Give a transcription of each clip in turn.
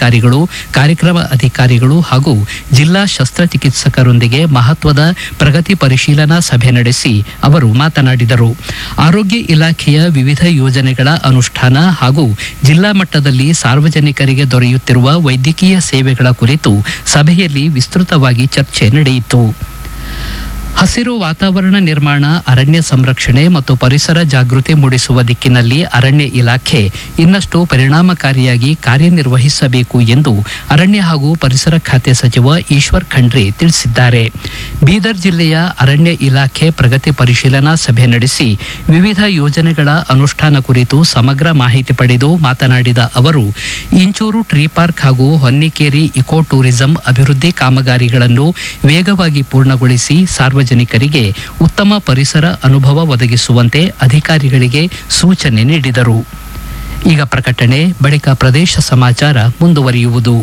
ವೈದ್ಯಾಧಿಕಾರಿಗಳು ಕಾರ್ಯಕ್ರಮ ಅಧಿಕಾರಿಗಳು ಹಾಗೂ ಜಿಲ್ಲಾ ಶಸ್ತ್ರಚಿಕಿತ್ಸಕರೊಂದಿಗೆ ಮಹತ್ವದ ಪ್ರಗತಿ ಪರಿಶೀಲನಾ ಸಭೆ ನಡೆಸಿ ಅವರು ಮಾತನಾಡಿದರು ಆರೋಗ್ಯ ಇಲಾಖೆಯ ವಿವಿಧ ಯೋಜನೆಗಳ ಅನುಷ್ಠಾನ ಹಾಗೂ ಜಿಲ್ಲಾ ಮಟ್ಟದಲ್ಲಿ ಸಾರ್ವಜನಿಕರಿಗೆ ದೊರೆಯುತ್ತಿರುವ ವೈದ್ಯಕೀಯ ಸೇವೆಗಳ ಕುರಿತು ಸಭೆಯಲ್ಲಿ ವಿಸ್ತೃತವಾಗಿ ಚರ್ಚೆ ನಡೆಯಿತು ಹಸಿರು ವಾತಾವರಣ ನಿರ್ಮಾಣ ಅರಣ್ಯ ಸಂರಕ್ಷಣೆ ಮತ್ತು ಪರಿಸರ ಜಾಗೃತಿ ಮೂಡಿಸುವ ದಿಕ್ಕಿನಲ್ಲಿ ಅರಣ್ಯ ಇಲಾಖೆ ಇನ್ನಷ್ಟು ಪರಿಣಾಮಕಾರಿಯಾಗಿ ಕಾರ್ಯನಿರ್ವಹಿಸಬೇಕು ಎಂದು ಅರಣ್ಯ ಹಾಗೂ ಪರಿಸರ ಖಾತೆ ಸಚಿವ ಈಶ್ವರ್ ಖಂಡ್ರೆ ತಿಳಿಸಿದ್ದಾರೆ ಬೀದರ್ ಜಿಲ್ಲೆಯ ಅರಣ್ಯ ಇಲಾಖೆ ಪ್ರಗತಿ ಪರಿಶೀಲನಾ ಸಭೆ ನಡೆಸಿ ವಿವಿಧ ಯೋಜನೆಗಳ ಅನುಷ್ಠಾನ ಕುರಿತು ಸಮಗ್ರ ಮಾಹಿತಿ ಪಡೆದು ಮಾತನಾಡಿದ ಅವರು ಇಂಚೂರು ಟ್ರೀ ಪಾರ್ಕ್ ಹಾಗೂ ಹೊನ್ನಿಕೇರಿ ಇಕೋ ಟೂರಿಸಂ ಅಭಿವೃದ್ಧಿ ಕಾಮಗಾರಿಗಳನ್ನು ವೇಗವಾಗಿ ಪೂರ್ಣಗೊಳಿಸಿ ಸಾರ್ವಜನಿಕರಿಗೆ ಉತ್ತಮ ಪರಿಸರ ಅನುಭವ ಒದಗಿಸುವಂತೆ ಅಧಿಕಾರಿಗಳಿಗೆ ಸೂಚನೆ ನೀಡಿದರು ಈಗ ಪ್ರಕಟಣೆ ಬಳಿಕ ಪ್ರದೇಶ ಸಮಾಚಾರ ಮುಂದುವರಿಯುವುದು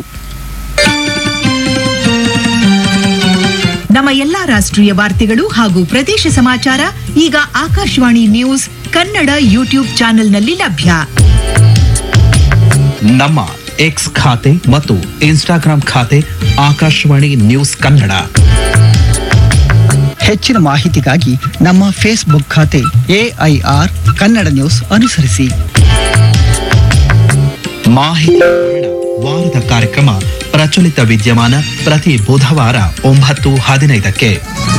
ನಮ್ಮ ಎಲ್ಲಾ ರಾಷ್ಟ್ರೀಯ ವಾರ್ತೆಗಳು ಹಾಗೂ ಪ್ರದೇಶ ಸಮಾಚಾರ ಈಗ ಆಕಾಶವಾಣಿ ನ್ಯೂಸ್ ಕನ್ನಡ ಯೂಟ್ಯೂಬ್ ಚಾನೆಲ್ನಲ್ಲಿ ಲಭ್ಯ ನಮ್ಮ ಎಕ್ಸ್ ಖಾತೆ ಮತ್ತು ಇನ್ಸ್ಟಾಗ್ರಾಂ ಖಾತೆ ಆಕಾಶವಾಣಿ ನ್ಯೂಸ್ ಕನ್ನಡ ಹೆಚ್ಚಿನ ಮಾಹಿತಿಗಾಗಿ ನಮ್ಮ ಫೇಸ್ಬುಕ್ ಖಾತೆ ಎಐಆರ್ ಕನ್ನಡ ನ್ಯೂಸ್ ಅನುಸರಿಸಿ ಮಾಹಿತಿ ಹರಣ. ವಾರದ ಕಾರ್ಯಕ್ರಮ ಪ್ರಚಲಿತ ವಿದ್ಯಮಾನ ಪ್ರತಿ ಬುಧವಾರ ಒಂಬತ್ತು ಹದಿನೈದಕ್ಕೆ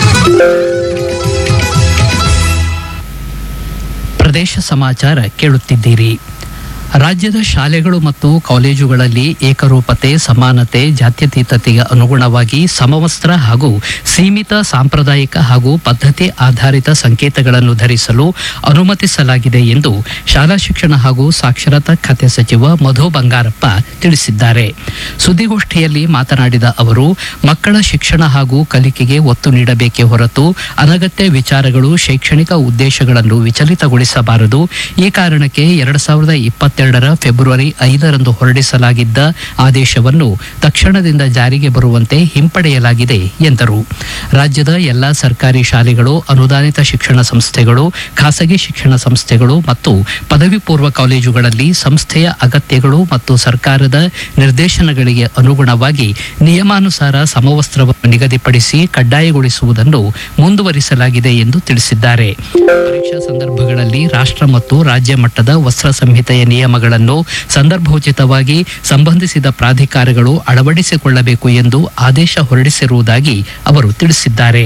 ಪ್ರದೇಶ ಸಮಾಚಾರ ಕೇಳುತ್ತಿದ್ದೀರಿ ರಾಜ್ಯದ ಶಾಲೆಗಳು ಮತ್ತು ಕಾಲೇಜುಗಳಲ್ಲಿ ಏಕರೂಪತೆ ಸಮಾನತೆ ಜಾತ್ಯತೀತತೆಗೆ ಅನುಗುಣವಾಗಿ ಸಮವಸ್ತ್ರ ಹಾಗೂ ಸೀಮಿತ ಸಾಂಪ್ರದಾಯಿಕ ಹಾಗೂ ಪದ್ಧತಿ ಆಧಾರಿತ ಸಂಕೇತಗಳನ್ನು ಧರಿಸಲು ಅನುಮತಿಸಲಾಗಿದೆ ಎಂದು ಶಾಲಾ ಶಿಕ್ಷಣ ಹಾಗೂ ಸಾಕ್ಷರತಾ ಖಾತೆ ಸಚಿವ ಮಧು ಬಂಗಾರಪ್ಪ ತಿಳಿಸಿದ್ದಾರೆ ಸುದ್ದಿಗೋಷ್ಠಿಯಲ್ಲಿ ಮಾತನಾಡಿದ ಅವರು ಮಕ್ಕಳ ಶಿಕ್ಷಣ ಹಾಗೂ ಕಲಿಕೆಗೆ ಒತ್ತು ನೀಡಬೇಕೇ ಹೊರತು ಅನಗತ್ಯ ವಿಚಾರಗಳು ಶೈಕ್ಷಣಿಕ ಉದ್ದೇಶಗಳನ್ನು ವಿಚಲಿತಗೊಳಿಸಬಾರದು ಈ ಕಾರಣಕ್ಕೆ ಎರಡ್ ಸಾವಿರದ ಇಪ್ಪತ್ತೆರಡರ ಫೆಬ್ರವರಿ ಐದರಂದು ಹೊರಡಿಸಲಾಗಿದ್ದ ಆದೇಶವನ್ನು ತಕ್ಷಣದಿಂದ ಜಾರಿಗೆ ಬರುವಂತೆ ಹಿಂಪಡೆಯಲಾಗಿದೆ ಎಂದರು ರಾಜ್ಯದ ಎಲ್ಲಾ ಸರ್ಕಾರಿ ಶಾಲೆಗಳು ಅನುದಾನಿತ ಶಿಕ್ಷಣ ಸಂಸ್ಥೆಗಳು ಖಾಸಗಿ ಶಿಕ್ಷಣ ಸಂಸ್ಥೆಗಳು ಮತ್ತು ಪದವಿ ಪೂರ್ವ ಕಾಲೇಜುಗಳಲ್ಲಿ ಸಂಸ್ಥೆಯ ಅಗತ್ಯಗಳು ಮತ್ತು ಸರ್ಕಾರದ ನಿರ್ದೇಶನಗಳಿಗೆ ಅನುಗುಣವಾಗಿ ನಿಯಮಾನುಸಾರ ಸಮವಸ್ತ್ರವನ್ನು ನಿಗದಿಪಡಿಸಿ ಕಡ್ಡಾಯಗೊಳಿಸುವುದನ್ನು ಮುಂದುವರಿಸಲಾಗಿದೆ ಎಂದು ತಿಳಿಸಿದ್ದಾರೆ ಪರೀಕ್ಷಾ ಸಂದರ್ಭಗಳಲ್ಲಿ ರಾಷ್ಟ್ರ ಮತ್ತು ರಾಜ್ಯ ಮಟ್ಟದ ವಸ್ತ್ರ ಸಂಹಿತೆಯ ನಿಯಮಗಳನ್ನು ಸಂದರ್ಭೋಚಿತವಾಗಿ ಸಂಬಂಧಿಸಿದ ಪ್ರಾಧಿಕಾರಗಳು ಅಳವಡಿಸಿಕೊಳ್ಳಬೇಕು ಎಂದು ಆದೇಶ ಹೊರಡಿಸಿರುವುದಾಗಿ ಅವರು ತಿಳಿಸಿದ್ದಾರೆ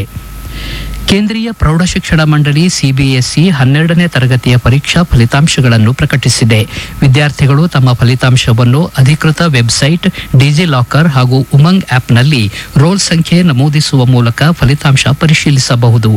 ಕೇಂದ್ರೀಯ ಪ್ರೌಢಶಿಕ್ಷಣ ಮಂಡಳಿ ಸಿಬಿಎಸ್ಇ ಹನ್ನೆರಡನೇ ತರಗತಿಯ ಪರೀಕ್ಷಾ ಫಲಿತಾಂಶಗಳನ್ನು ಪ್ರಕಟಿಸಿದೆ ವಿದ್ಯಾರ್ಥಿಗಳು ತಮ್ಮ ಫಲಿತಾಂಶವನ್ನು ಅಧಿಕೃತ ವೆಬ್ಸೈಟ್ ಡಿಜಿ ಲಾಕರ್ ಹಾಗೂ ಉಮಂಗ್ ಆಪ್ನಲ್ಲಿ ರೋಲ್ ಸಂಖ್ಯೆ ನಮೂದಿಸುವ ಮೂಲಕ ಫಲಿತಾಂಶ ಪರಿಶೀಲಿಸಬಹುದು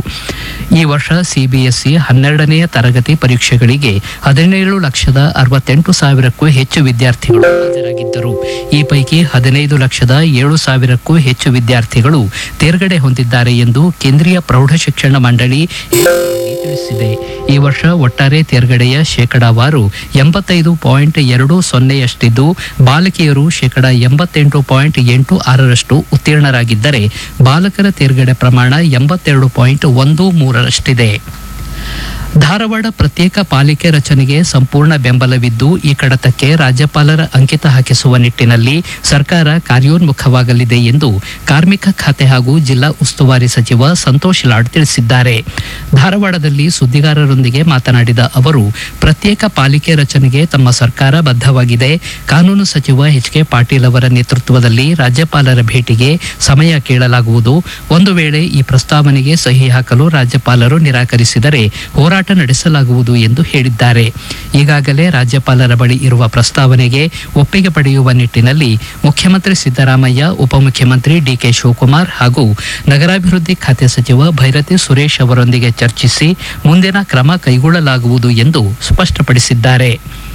ಈ ವರ್ಷ ಸಿಬಿಎಸ್ಇ ಹನ್ನೆರಡನೆಯ ತರಗತಿ ಪರೀಕ್ಷೆಗಳಿಗೆ ಹದಿನೇಳು ಲಕ್ಷದ ಅರವತ್ತೆಂಟು ಸಾವಿರಕ್ಕೂ ಹೆಚ್ಚು ವಿದ್ಯಾರ್ಥಿಗಳು ಹಾಜರಾಗಿದ್ದರು ಈ ಪೈಕಿ ಹದಿನೈದು ಲಕ್ಷದ ಏಳು ಸಾವಿರಕ್ಕೂ ಹೆಚ್ಚು ವಿದ್ಯಾರ್ಥಿಗಳು ತೇರ್ಗಡೆ ಹೊಂದಿದ್ದಾರೆ ಎಂದು ಕೇಂದ್ರೀಯ ಪ್ರೌಢಶಿಕ್ಷಣ ಮಂಡಳಿ ಹೇಳಿಕೆಯಲ್ಲಿ ತಿಳಿಸಿದೆ ಈ ವರ್ಷ ಒಟ್ಟಾರೆ ತೇರ್ಗಡೆಯ ಶೇಕಡಾವಾರು ಎಂಬತ್ತೈದು ಪಾಯಿಂಟ್ ಎರಡು ಸೊನ್ನೆಯಷ್ಟಿದ್ದು ಬಾಲಕಿಯರು ಶೇಕಡ ಎಂಬತ್ತೆಂಟು ಪಾಯಿಂಟ್ ಎಂಟು ಆರರಷ್ಟು ಉತ್ತೀರ್ಣರಾಗಿದ್ದರೆ ಬಾಲಕರ ತೇರ್ಗಡೆ ಪ್ರಮಾಣ ಎಂಬತ್ತೆರಡು ಪಾಯಿಂಟ್ ಒಂದು ಮೂರರಷ್ಟಿದೆ ಧಾರವಾಡ ಪ್ರತ್ಯೇಕ ಪಾಲಿಕೆ ರಚನೆಗೆ ಸಂಪೂರ್ಣ ಬೆಂಬಲವಿದ್ದು ಈ ಕಡತಕ್ಕೆ ರಾಜ್ಯಪಾಲರ ಅಂಕಿತ ಹಾಕಿಸುವ ನಿಟ್ಟಿನಲ್ಲಿ ಸರ್ಕಾರ ಕಾರ್ಯೋನ್ಮುಖವಾಗಲಿದೆ ಎಂದು ಕಾರ್ಮಿಕ ಖಾತೆ ಹಾಗೂ ಜಿಲ್ಲಾ ಉಸ್ತುವಾರಿ ಸಚಿವ ಸಂತೋಷ್ ಲಾಡ್ ತಿಳಿಸಿದ್ದಾರೆ ಧಾರವಾಡದಲ್ಲಿ ಸುದ್ದಿಗಾರರೊಂದಿಗೆ ಮಾತನಾಡಿದ ಅವರು ಪ್ರತ್ಯೇಕ ಪಾಲಿಕೆ ರಚನೆಗೆ ತಮ್ಮ ಸರ್ಕಾರ ಬದ್ಧವಾಗಿದೆ ಕಾನೂನು ಸಚಿವ ಎಚ್ ಕೆ ಪಾಟೀಲ್ ಅವರ ನೇತೃತ್ವದಲ್ಲಿ ರಾಜ್ಯಪಾಲರ ಭೇಟಿಗೆ ಸಮಯ ಕೇಳಲಾಗುವುದು ಒಂದು ವೇಳೆ ಈ ಪ್ರಸ್ತಾವನೆಗೆ ಸಹಿ ಹಾಕಲು ರಾಜ್ಯಪಾಲರು ನಿರಾಕರಿಸಿದರೆ ಹೋರಾಟ ನಡೆಸಲಾಗುವುದು ಎಂದು ಹೇಳಿದ್ದಾರೆ ಈಗಾಗಲೇ ರಾಜ್ಯಪಾಲರ ಬಳಿ ಇರುವ ಪ್ರಸ್ತಾವನೆಗೆ ಒಪ್ಪಿಗೆ ಪಡೆಯುವ ನಿಟ್ಟಿನಲ್ಲಿ ಮುಖ್ಯಮಂತ್ರಿ ಸಿದ್ದರಾಮಯ್ಯ ಉಪಮುಖ್ಯಮಂತ್ರಿ ಡಿಕೆ ಶಿವಕುಮಾರ್ ಹಾಗೂ ನಗರಾಭಿವೃದ್ಧಿ ಖಾತೆ ಸಚಿವ ಭೈರತಿ ಸುರೇಶ್ ಅವರೊಂದಿಗೆ ಚರ್ಚಿಸಿ ಮುಂದಿನ ಕ್ರಮ ಕೈಗೊಳ್ಳಲಾಗುವುದು ಎಂದು ಸ್ಪಷ್ಟಪಡಿಸಿದ್ದಾರೆ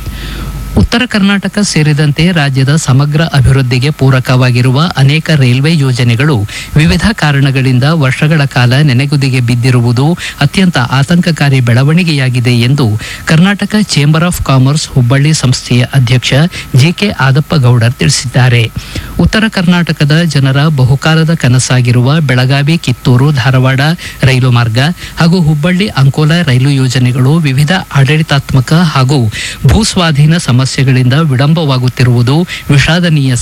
ಉತ್ತರ ಕರ್ನಾಟಕ ಸೇರಿದಂತೆ ರಾಜ್ಯದ ಸಮಗ್ರ ಅಭಿವೃದ್ಧಿಗೆ ಪೂರಕವಾಗಿರುವ ಅನೇಕ ರೈಲ್ವೆ ಯೋಜನೆಗಳು ವಿವಿಧ ಕಾರಣಗಳಿಂದ ವರ್ಷಗಳ ಕಾಲ ನೆನೆಗುದಿಗೆ ಬಿದ್ದಿರುವುದು ಅತ್ಯಂತ ಆತಂಕಕಾರಿ ಬೆಳವಣಿಗೆಯಾಗಿದೆ ಎಂದು Karnataka chamber of commerce Hubballi ಸಂಸ್ಥೆಯ ಅಧ್ಯಕ್ಷ ಜಿಕೆ ಆದಪ್ಪ ಗೌಡರ್ ತಿಳಿಸಿದ್ದಾರೆ ಉತ್ತರ ಕರ್ನಾಟಕದ ಜನರ ಬಹುಕಾಲದ ಕನಸಾಗಿರುವ ಬೆಳಗಾವಿ ಕಿತ್ತೂರು ಧಾರವಾಡ ರೈಲು ಮಾರ್ಗ ಹಾಗೂ ಹುಬ್ಬಳ್ಳಿ ಅಂಕೋಲ ರೈಲು ಯೋಜನೆಗಳು ವಿವಿಧ ಆಡಳಿತಾತ್ಮಕ ಹಾಗೂ ಭೂಸ್ವಾಧೀನ ಸಮಸ್ಯೆಗಳಿಂದ ವಿಳಂಬವಾಗುತ್ತಿರುವುದು ವಿಷಾದನೀಯ